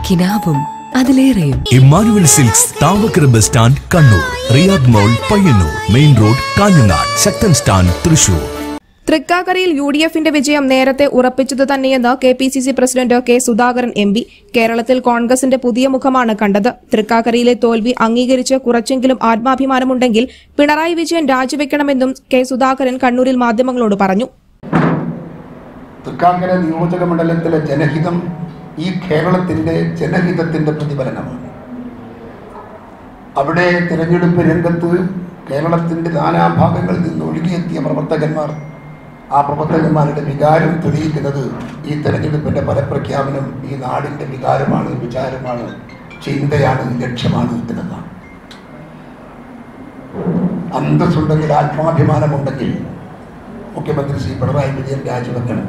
കിനാവും അതിലേറെയും Immanuel silks Thavakkara bus stand Kannur Riyadh mall Payyanur main road Kanhangad Sakthan stand Thrissur തൃക്കാക്കരയിൽ U D എഫിന്റെ വിജയം നേരത്തെ ഉറപ്പിച്ചത് തന്നെയെന്ന് K P C C president K Sudhakaran M P കേരളത്തിൽ കോൺഗ്രസിന്റെ പുതിയ മുഖമാണ് കണ്ടത് തൃക്കാക്കരയിലെ തോൽവി അംഗീകരിച്ച് കുറച്ചെങ്കിലും ആത്മാഭിമാനമുണ്ടെങ്കിൽ പിണറായി വിജയൻ രാജിവെക്കണമെന്നും കെ സുധാകരൻ കണ്ണൂരിൽ മാധ്യമങ്ങളോട് പറഞ്ഞു തൃക്കാക്കര നിയോജക മണ്ഡലത്തിലെ ജനഹിതം ഈ കേരളത്തിൻ്റെ ജനഹിതത്തിൻ്റെ പ്രതിഫലനമാണ് അവിടെ തിരഞ്ഞെടുപ്പ് രംഗത്ത് കേരളത്തിൻ്റെ നാനാഭാഗങ്ങളിൽ നിന്ന് ഒഴുകിയെത്തിയ പ്രവർത്തകന്മാർ ആ പ്രവർത്തകന്മാരുടെ വികാരം തെളിയിക്കുന്നത് ഈ തെരഞ്ഞെടുപ്പിൻ്റെ ഫലപ്രഖ്യാപനം ഈ നാടിൻ്റെ വികാരമാണ് വിചാരമാണ് ചിന്തയാണ് ലക്ഷ്യമാണ് എന്നതാണ് അന്തസ്സുണ്ടെങ്കിൽ ആത്മാഭിമാനമുണ്ടെങ്കിൽ മുഖ്യമന്ത്രി ശ്രീ പിണറായി വിജയൻ രാജിവെക്കണം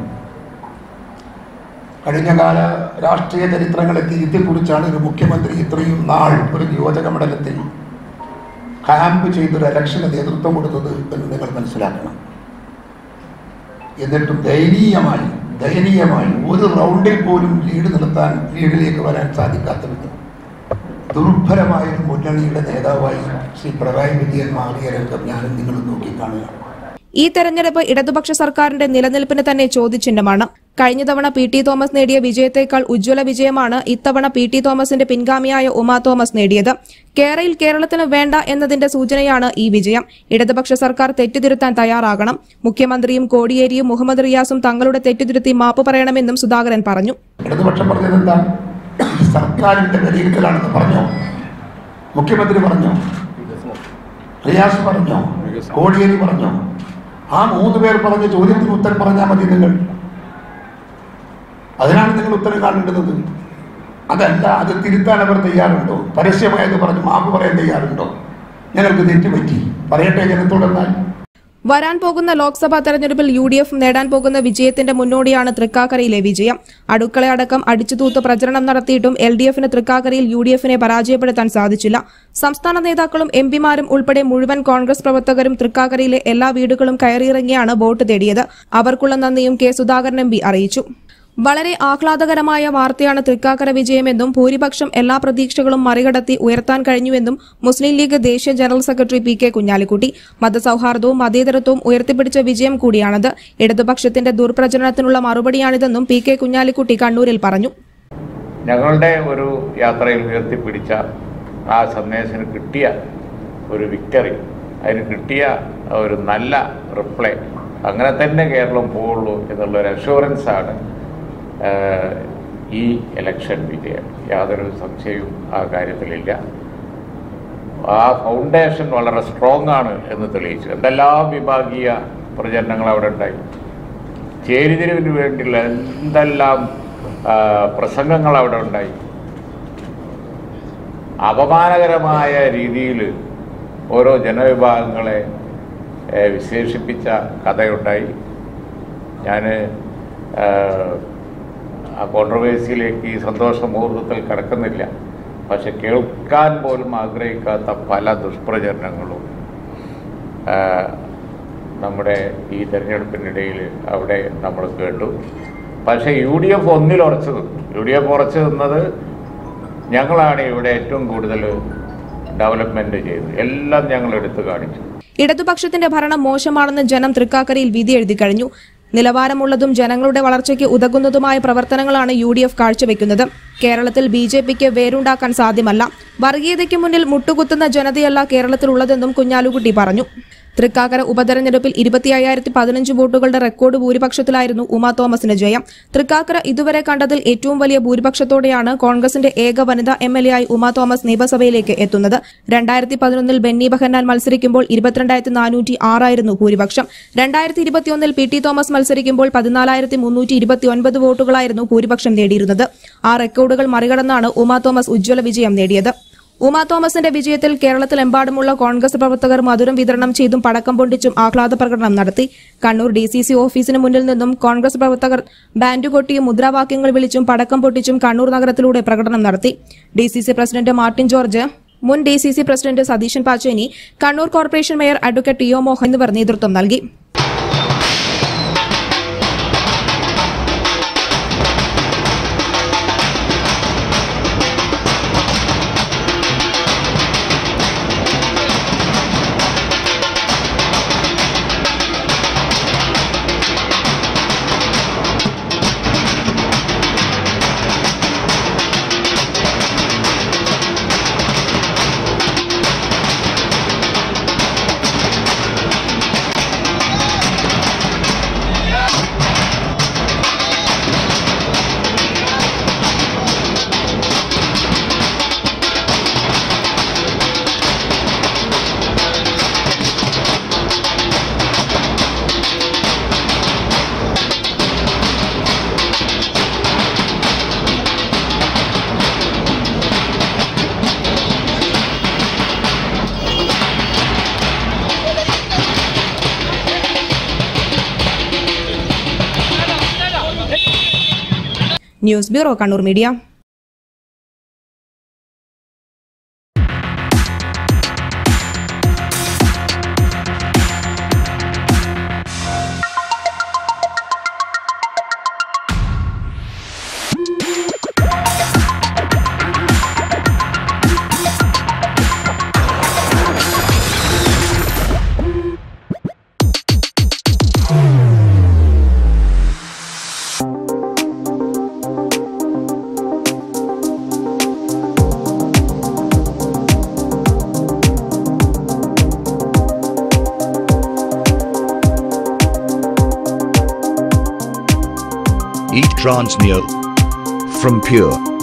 കഴിഞ്ഞകാല രാഷ്ട്രീയ ചരിത്രങ്ങളെ തിരുത്തിക്കുറിച്ചാണ് ഒരു മുഖ്യമന്ത്രി ഇത്രയും നാൾ ഒരു നിയോജക മണ്ഡലത്തിൽ ക്യാമ്പ് ചെയ്തൊരു ഇലക്ഷന് നേതൃത്വം കൊടുത്തത് എന്ന് നിങ്ങൾ മനസ്സിലാക്കണം എന്നിട്ടും ദയനീയമായി ദയനീയമായി ഒരു റൗണ്ടിൽ പോലും ലീഡ് നിർത്താൻ ലീഡിലേക്ക് വരാൻ സാധിക്കാത്ത വിധം ദുർഭരമായ ഒരു മുന്നണിയുടെ നേതാവായി ശ്രീ പിണറായി വിജയൻ മാറിയ രംഗം ഞാനും നിങ്ങളും നോക്കിക്കാണുകയാണ് ഈ തെരഞ്ഞെടുപ്പ് ഇടതുപക്ഷ സർക്കാരിന്റെ നിലനിൽപ്പിന് തന്നെ ചോദ്യചിഹ്നമാണ് കഴിഞ്ഞ തവണ പി ടി തോമസ് നേടിയ വിജയത്തേക്കാൾ ഉജ്ജ്വല വിജയമാണ് ഇത്തവണ പി ടി തോമസിന്റെ പിൻഗാമിയായ ഉമാ തോമസ് നേടിയത് കേരയിൽ കേരളത്തിന് വേണ്ട എന്നതിന്റെ സൂചനയാണ് ഈ വിജയം ഇടതുപക്ഷ സർക്കാർ തെറ്റുതിരുത്താൻ തയ്യാറാകണം മുഖ്യമന്ത്രിയും കോടിയേരിയും മുഹമ്മദ് റിയാസും തങ്ങളുടെ തെറ്റുതിരുത്തി മാപ്പ് പറയണമെന്നും സുധാകരൻ പറഞ്ഞു ഇടതുപക്ഷം പറഞ്ഞത് എന്താ ഇത് സർക്കാരിന്റെ വിലയിരുത്തലാണെന്ന് പറഞ്ഞോ മുഖ്യമന്ത്രി പറഞ്ഞോ റിയാസ് പറഞ്ഞോ കോടിയേരി പറഞ്ഞോ ആ മൂന്ന് പേർ പറഞ്ഞ ചോദ്യത്തിന് ഉത്തരം പറഞ്ഞാൽ മതി നിങ്ങൾ അതിനാണ് നിങ്ങൾ ഉത്തരം കാണേണ്ടത് അതല്ല അത് തിരുത്താൻ അവർ തയ്യാറുണ്ടോ പരസ്യമായത് പറഞ്ഞ് മാപ്പ് പറയാൻ തയ്യാറുണ്ടോ ഞങ്ങൾക്ക് തെറ്റുപറ്റി പറയട്ടെ ജനത്തോടെന്നാൽ വരാൻ പോകുന്ന ലോക്സഭാ തെരഞ്ഞെടുപ്പിൽ യു ഡി എഫ് നേടാൻ പോകുന്ന വിജയത്തിന്റെ മുന്നോടിയാണ് തൃക്കാക്കരയിലെ വിജയം അടുക്കളയടക്കം അടിച്ചുതൂത്ത് പ്രചരണം നടത്തിയിട്ടും എൽ ഡി എഫിന് തൃക്കാക്കരയിൽ യു ഡി എഫിനെ പരാജയപ്പെടുത്താൻ സാധിച്ചില്ല സംസ്ഥാന നേതാക്കളും എം പിമാരും ഉൾപ്പെടെ മുഴുവൻ കോൺഗ്രസ് പ്രവർത്തകരും തൃക്കാക്കരയിലെ എല്ലാ വീടുകളും കയറിയിറങ്ങിയാണ് വോട്ട് തേടിയത് അവർക്കുള്ള നന്ദിയും കെ സുധാകരൻ എം പി അറിയിച്ചു വളരെ ആഹ്ലാദകരമായ വാർത്തയാണ് തൃക്കാക്കര വിജയമെന്നും ഭൂരിപക്ഷം എല്ലാ പ്രതീക്ഷകളും മറികടത്തി ഉയർത്താൻ കഴിഞ്ഞുവെന്നും മുസ്ലിം ലീഗ് ദേശീയ general secretary P K Kunhalikutty മതസൌഹാർദ്ദവും മതേതരത്വവും ഉയർത്തിപ്പിടിച്ച വിജയം കൂടിയാണത് ഇടതുപക്ഷത്തിന്റെ ദുർപ്രചരണത്തിനുള്ള മറുപടിയാണിതെന്നും പി കെ കുഞ്ഞാലിക്കുട്ടി കണ്ണൂരിൽ പറഞ്ഞു ഞങ്ങളുടെ ഒരു യാത്രയിൽ ഉയർത്തിപ്പിടിച്ച ആ സന്ദേശത്തിന് കിട്ടിയ ഒരു വിക്ടറി അതിന് കിട്ടിയ ഒരു നല്ല റിപ്ലൈ അങ്ങനെ തന്നെ കേരളം പോവുള്ളൂ എന്നുള്ളൊരു അഷുറൻസാണ് ഈ ഇലക്ഷൻ വിജയം യാതൊരു സംശയവും ആ കാര്യത്തിലില്ല ആ ഫൗണ്ടേഷൻ വളരെ സ്ട്രോങ് ആണ് എന്ന് തെളിയിച്ചു എന്തെല്ലാം വിഭാഗീയ പ്രചരണങ്ങൾ അവിടെ ഉണ്ടായി ചേരിതിരിവിന് വേണ്ടിയുള്ള എന്തെല്ലാം ആ, പ്രസംഗങ്ങൾ അവിടെ ഉണ്ടായി അപമാനകരമായ രീതിയിൽ ഓരോ ജനവിഭാഗങ്ങളെ ഏ, വിശേഷിപ്പിച്ച കഥയുണ്ടായി ഞാൻ ആ കോൺട്രവേഴ്സിയിലേക്ക് ഈ സന്തോഷ മുഹൂർത്തത്തിൽ കിടക്കുന്നില്ല പക്ഷെ കേൾക്കാൻ പോലും ആഗ്രഹിക്കാത്ത പല ദുഷ്പ്രചരണങ്ങളും ആ, നമ്മുടെ ഈ തെരഞ്ഞെടുപ്പിനിടയിൽ അവിടെ നമ്മൾ കേട്ടു പക്ഷേ യു ഡി എഫ് ഒന്നിൽ ഉറച്ചു നിന്നു യു ഡി എഫ് ഉറച്ചു നിന്നത് ഞങ്ങളാണ് ഇവിടെ ഏറ്റവും കൂടുതൽ ഡെവലപ്മെൻറ്റ് ചെയ്തത് എല്ലാം ഞങ്ങൾ എടുത്തു കാണിച്ചു ഇടതുപക്ഷത്തിന്റെ ഭരണം മോശമാണെന്ന് ജനം തൃക്കാക്കരയിൽ വിധി എഴുതി കഴിഞ്ഞു നിലവാരമുള്ളതും ജനങ്ങളുടെ വളർച്ചയ്ക്ക് ഉതകുന്നതുമായ പ്രവർത്തനങ്ങളാണ് യു ഡി എഫ് കാഴ്ചവെക്കുന്നത് കേരളത്തിൽ ബി ജെ പിക്ക് വേരുണ്ടാക്കാൻ സാധ്യമല്ല വർഗീയതയ്ക്ക് മുന്നിൽ മുട്ടുകുത്തുന്ന ജനതയല്ല കേരളത്തിലുള്ളതെന്നും കുഞ്ഞാലുകുട്ടി പറഞ്ഞു തൃക്കാക്കര ഉപതെരഞ്ഞെടുപ്പിൽ ഇരുപത്തി അയ്യായിരത്തി പതിനഞ്ച് വോട്ടുകളുടെ റെക്കോർഡ് ഭൂരിപക്ഷത്തിലായിരുന്നു ഉമാ തോമസിന് ജയം തൃക്കാക്കര ഇതുവരെ കണ്ടതിൽ ഏറ്റവും വലിയ ഭൂരിപക്ഷത്തോടെയാണ് കോൺഗ്രസിന്റെ ഏക വനിതാ എം എൽ എ ആയി ഉമാ തോമസ് നിയമസഭയിലേക്ക് എത്തുന്നത് രണ്ടായിരത്തി പതിനൊന്നിൽ ബെന്നി ബഹന്നാൻ മത്സരിക്കുമ്പോൾ ഇരുപത്തിരണ്ടായിരത്തി നാനൂറ്റി ആറായിരുന്നു ഭൂരിപക്ഷം രണ്ടായിരത്തി ഇരുപത്തിയൊന്നിൽ പി ടി തോമസ് മത്സരിക്കുമ്പോൾ പതിനാലായിരത്തി മുന്നൂറ്റി ഇരുപത്തിയൊൻപത് വോട്ടുകളായിരുന്നു ഭൂരിപക്ഷം നേടിയിരുന്നത് ആ റെക്കോർഡുകൾ മറികടന്നാണ് ഉമാ തോമസ് ഉജ്ജ്വല വിജയം നേടിയത് ഉമാ തോമസിന്റെ വിജയത്തിൽ കേരളത്തിലെമ്പാടുമുള്ള കോൺഗ്രസ് പ്രവർത്തകർ മധുരം വിതരണം ചെയ്തും പടക്കം പൊട്ടിച്ചും ആഹ്ലാദ പ്രകടനം നടത്തി കണ്ണൂർ ഡി സി സി ഓഫീസിന് മുന്നിൽ നിന്നും കോൺഗ്രസ് പ്രവർത്തകർ ബാൻഡ് കൊട്ടിയും മുദ്രാവാക്യങ്ങൾ വിളിച്ചും പടക്കം പൊട്ടിച്ചും കണ്ണൂർ നഗരത്തിലൂടെ പ്രകടനം നടത്തി D C C president Martin George മുൻ D C C president Satheesan Pacheni Kannur corporation mayor advocate T O Mohan എന്നിവർ നേതൃത്വം നൽകി news bureau Kannur media Eat Transneo from Pure.